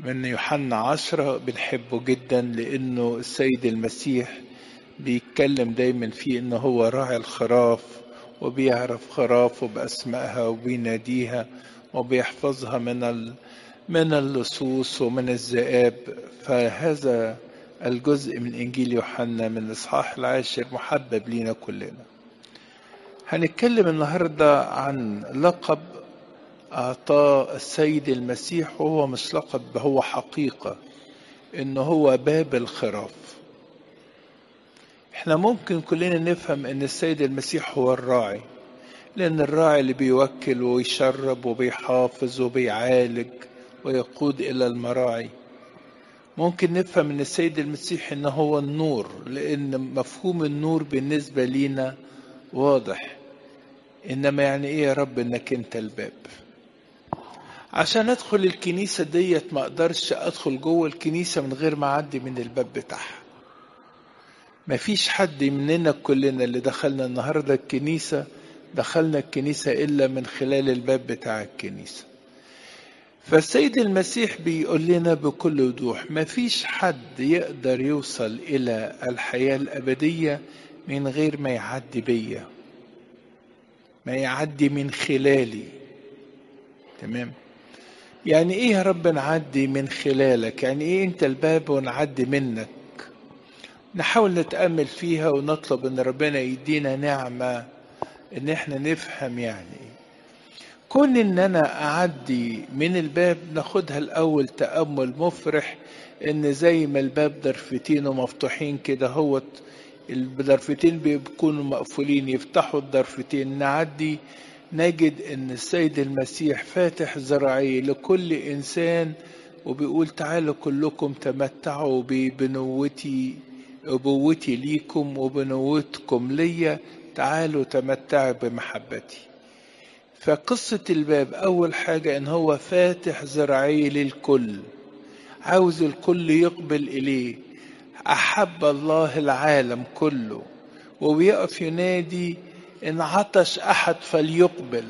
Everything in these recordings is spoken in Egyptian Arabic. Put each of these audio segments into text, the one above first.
من يوحنا عشرة بنحبه جدا لأنه السيد المسيح بيتكلم دايما فيه إنه هو راعي الخراف وبيعرف خرافه بأسمائها وبيناديها وبيحفظها من ال... من اللصوص ومن الذئاب فهذا الجزء من إنجيل يوحنا من الإصحاح العاشر محبب لينا كلنا هنتكلم النهاردة عن لقب أعطاه السيد المسيح وهو مش لقب هو حقيقة إنه هو باب الخراف احنا ممكن كلنا نفهم ان السيد المسيح هو الراعي لان الراعي اللي بيوكل ويشرب وبيحافظ وبيعالج ويقود الى المراعي ممكن نفهم ان السيد المسيح ان هو النور لان مفهوم النور بالنسبه لينا واضح انما يعني ايه يا رب انك انت الباب عشان ادخل الكنيسه ديت ما اقدرش ادخل جوه الكنيسه من غير ما اعدي من الباب بتاعها مفيش حد مننا كلنا اللي دخلنا النهارده الكنيسه دخلنا الكنيسه الا من خلال الباب بتاع الكنيسه فالسيد المسيح بيقول لنا بكل وضوح مفيش حد يقدر يوصل الى الحياه الابديه من غير ما يعدي بيا ما يعدي من خلالي تمام يعني ايه يا رب نعدي من خلالك يعني ايه انت الباب ونعدي منك نحاول نتأمل فيها ونطلب ان ربنا يدينا نعمة ان احنا نفهم يعني ايه كون ان انا اعدي من الباب ناخدها الاول تأمل مفرح ان زي ما الباب ضرفتين ومفتوحين كده هوت الضرفتين بيكونوا مقفولين يفتحوا الضرفتين نعدي نجد ان السيد المسيح فاتح ذراعيه لكل انسان وبيقول تعالوا كلكم تمتعوا ببنوتي أبوتي ليكم وبنوتكم ليا تعالوا تمتعوا بمحبتي فقصة الباب أول حاجة إن هو فاتح ذراعيه للكل عاوز الكل يقبل إليه أحب الله العالم كله وبيقف ينادي إن عطش أحد فليقبل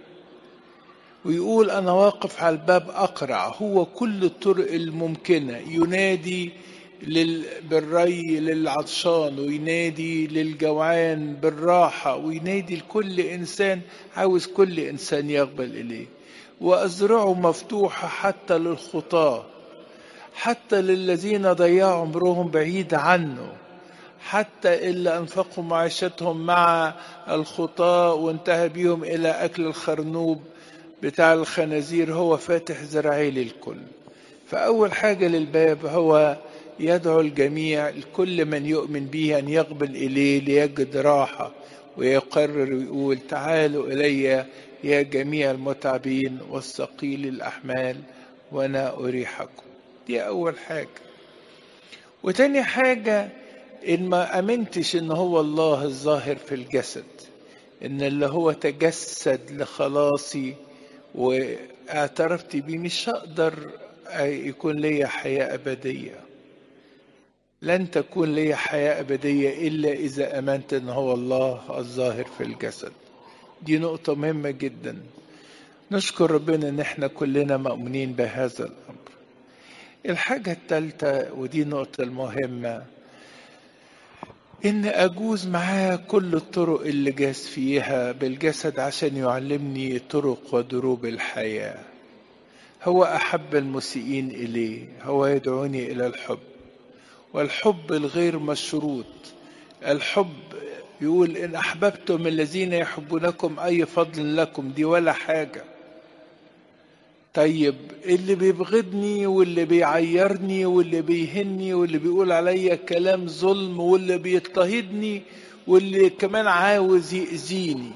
ويقول أنا واقف على الباب أقرع هو كل الطرق الممكنة ينادي لل... بالري للعطشان وينادي للجوعان بالراحة وينادي لكل إنسان عاوز كل إنسان يقبل إليه وأزرعه مفتوحة حتى للخطاة حتى للذين ضيعوا عمرهم بعيد عنه حتى اللي أنفقوا معيشتهم مع الخطاة وانتهى بيهم إلى أكل الخرنوب بتاع الخنازير هو فاتح ذراعيه للكل فأول حاجة للباب هو يدعو الجميع كل من يؤمن به أن يقبل إليه ليجد راحة ويقرر ويقول تعالوا إلي يا جميع المتعبين والثقيل الأحمال وأنا أريحكم دي أول حاجة وتاني حاجة إن ما أمنتش إن هو الله الظاهر في الجسد إن اللي هو تجسد لخلاصي واعترفت بيه مش هقدر يكون لي حياة أبدية لن تكون لي حياة أبدية إلا إذا أمنت أن هو الله الظاهر في الجسد دي نقطة مهمة جدا نشكر ربنا أن احنا كلنا مؤمنين بهذا الأمر الحاجة الثالثة ودي النقطة المهمة إن أجوز معاه كل الطرق اللي جاز فيها بالجسد عشان يعلمني طرق ودروب الحياة هو أحب المسيئين إليه هو يدعوني إلى الحب والحب الغير مشروط الحب يقول إن أحببتم الذين يحبونكم أي فضل لكم دي ولا حاجة طيب اللي بيبغضني واللي بيعيرني واللي بيهني واللي بيقول عليا كلام ظلم واللي بيضطهدني واللي كمان عاوز يأذيني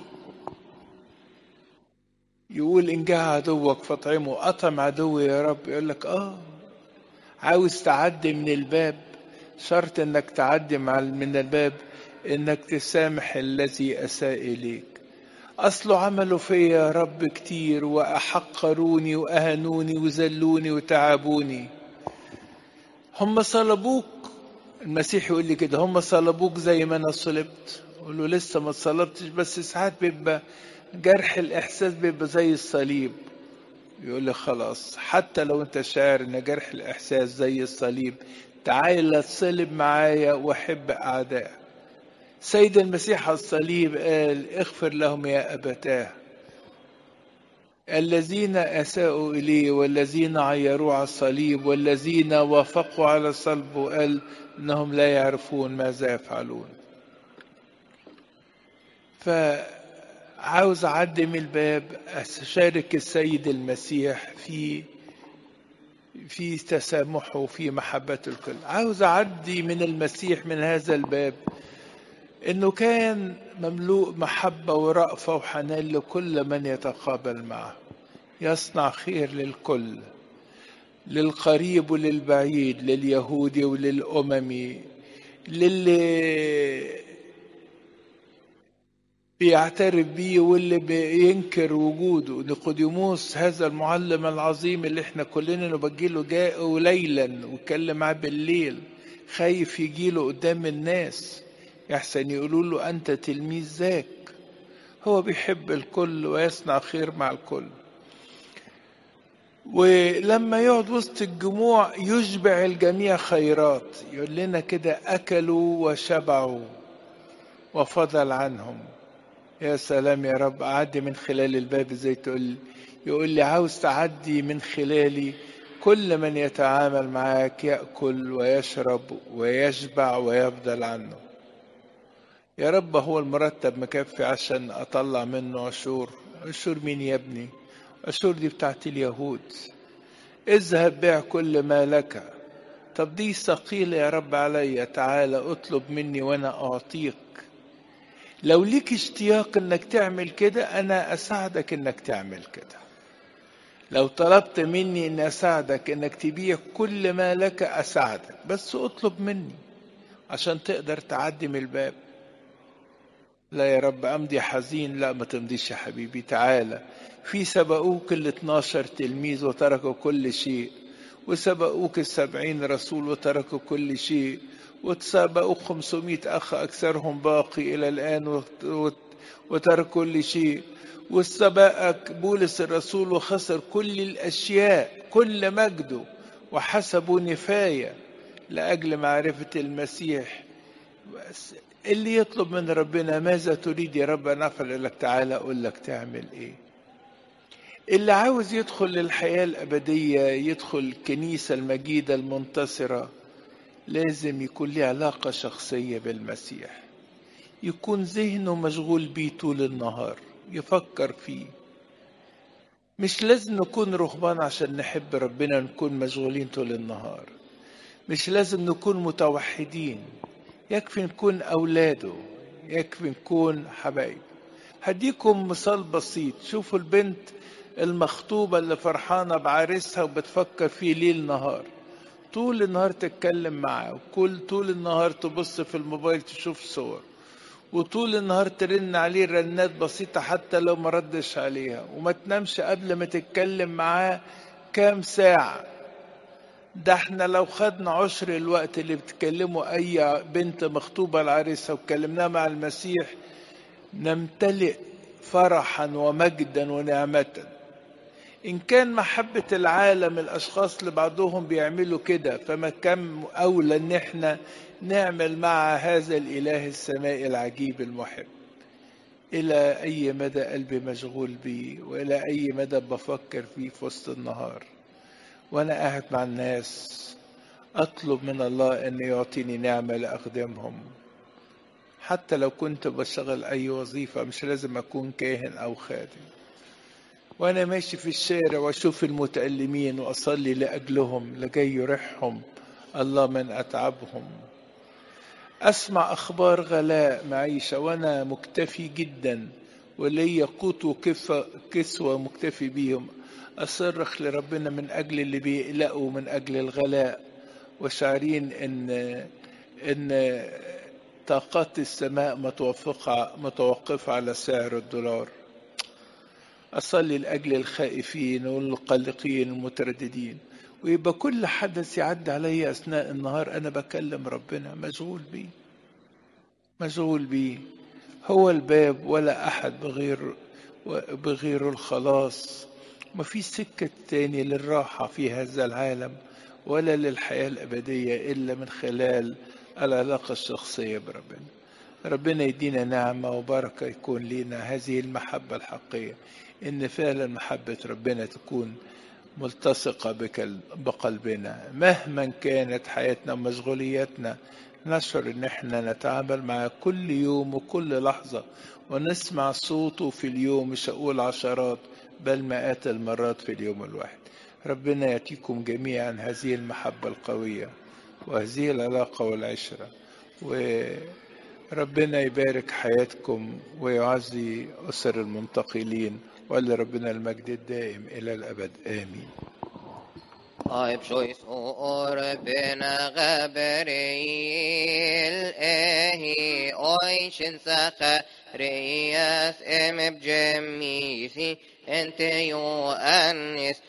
يقول إن جاء عدوك فاطعمه أطعم عدوي يا رب يقول لك آه عاوز تعدي من الباب شرط إنك تعدي من الباب إنك تسامح الذي أساء إليك أصله عملوا فيا يا رب كتير وأحقروني وأهنوني وذلوني وتعبوني هم صلبوك المسيح يقول لي كده هم صلبوك زي ما أنا صلبت أقول له لسه ما اتصلبتش بس ساعات بيبقى جرح الإحساس بيبقى زي الصليب يقول لي خلاص حتى لو انت شاعر ان جرح الاحساس زي الصليب تعال اتصلب معايا واحب اعدائك سيد المسيح على الصليب قال اغفر لهم يا ابتاه الذين اساءوا اليه والذين عيروه على الصليب والذين وافقوا على صلبه قال انهم لا يعرفون ماذا يفعلون فعاوز اعدي من الباب اشارك السيد المسيح في في تسامحه وفي محبة الكل عاوز أعدي من المسيح من هذا الباب إنه كان مملوء محبة ورأفة وحنان لكل من يتقابل معه يصنع خير للكل للقريب وللبعيد لليهودي وللأممي للي بيعترف بيه واللي بينكر وجوده نيقوديموس هذا المعلم العظيم اللي احنا كلنا نبجيله جاء ليلا واتكلم معاه بالليل خايف يجيله قدام الناس يحسن يقولوا له انت تلميذ ذاك هو بيحب الكل ويصنع خير مع الكل ولما يقعد وسط الجموع يشبع الجميع خيرات يقول لنا كده اكلوا وشبعوا وفضل عنهم يا سلام يا رب أعدي من خلال الباب ازاي تقول يقول لي عاوز تعدي من خلالي كل من يتعامل معاك يأكل ويشرب ويشبع ويفضل عنه يا رب هو المرتب مكفي عشان أطلع منه عشور عشور مين يا ابني عشور دي بتاعت اليهود اذهب بيع كل ما لك طب دي ثقيلة يا رب عليا تعالى اطلب مني وانا اعطيك لو ليك اشتياق انك تعمل كده انا اساعدك انك تعمل كده لو طلبت مني ان اساعدك انك تبيع كل ما لك اساعدك بس اطلب مني عشان تقدر تعدي من الباب لا يا رب امضي حزين لا ما تمضيش يا حبيبي تعالى في سبقوك ال 12 تلميذ وتركوا كل شيء وسبقوك السبعين رسول وتركوا كل شيء وتسابقوا 500 أخ أكثرهم باقي إلى الآن وترك كل شيء واستبقك بولس الرسول وخسر كل الأشياء كل مجده وحسبوا نفاية لأجل معرفة المسيح بس اللي يطلب من ربنا ماذا تريد يا رب أن أفعل لك تعالى أقول لك تعمل إيه اللي عاوز يدخل للحياة الأبدية يدخل الكنيسة المجيدة المنتصرة لازم يكون له علاقة شخصية بالمسيح يكون ذهنه مشغول بيه طول النهار يفكر فيه مش لازم نكون رهبان عشان نحب ربنا نكون مشغولين طول النهار مش لازم نكون متوحدين يكفي نكون أولاده يكفي نكون حبايب هديكم مثال بسيط شوفوا البنت المخطوبة اللي فرحانة بعريسها وبتفكر فيه ليل نهار طول النهار تتكلم معاه وكل طول النهار تبص في الموبايل تشوف صور وطول النهار ترن عليه رنات بسيطة حتى لو ما ردش عليها وما تنامش قبل ما تتكلم معاه كام ساعة ده احنا لو خدنا عشر الوقت اللي بتكلموا اي بنت مخطوبة لعريسها وكلمناها مع المسيح نمتلئ فرحا ومجدا ونعمة إن كان محبة العالم الأشخاص اللي بعضهم بيعملوا كده فما كم أولى إن إحنا نعمل مع هذا الإله السمائي العجيب المحب إلى أي مدى قلبي مشغول بيه وإلى أي مدى بفكر فيه في وسط النهار وأنا قاعد مع الناس أطلب من الله أن يعطيني نعمة لأخدمهم حتى لو كنت بشتغل أي وظيفة مش لازم أكون كاهن أو خادم وأنا ماشي في الشارع وأشوف المتألمين وأصلي لأجلهم لكي يرحهم الله من أتعبهم أسمع أخبار غلاء معيشة وأنا مكتفي جدا ولي قوت وكسوة مكتفي بيهم أصرخ لربنا من أجل اللي بيقلقوا من أجل الغلاء وشعرين إن إن طاقات السماء متوقفة متوقفة على سعر الدولار أصلي لأجل الخائفين والقلقين المترددين ويبقى كل حدث يعدي علي أثناء النهار أنا بكلم ربنا مشغول بيه مشغول بيه هو الباب ولا أحد بغير بغير الخلاص مفيش سكة تاني للراحة في هذا العالم ولا للحياة الأبدية إلا من خلال العلاقة الشخصية بربنا ربنا يدينا نعمة وبركة يكون لنا هذه المحبة الحقيقية إن فعلا محبة ربنا تكون ملتصقة بقلبنا مهما كانت حياتنا ومشغولياتنا نشعر ان احنا نتعامل مع كل يوم وكل لحظة ونسمع صوته في اليوم مش هقول عشرات بل مئات المرات في اليوم الواحد ربنا يأتيكم جميعا هذه المحبة القوية وهذه العلاقة والعشرة وربنا يبارك حياتكم ويعزي أسر المنتقلين ولربنا المجد الدائم إلى الأبد آمين طيب شو يسور بنا غبريل اهي اويشن سخرياس ام بجميسي انت يؤنس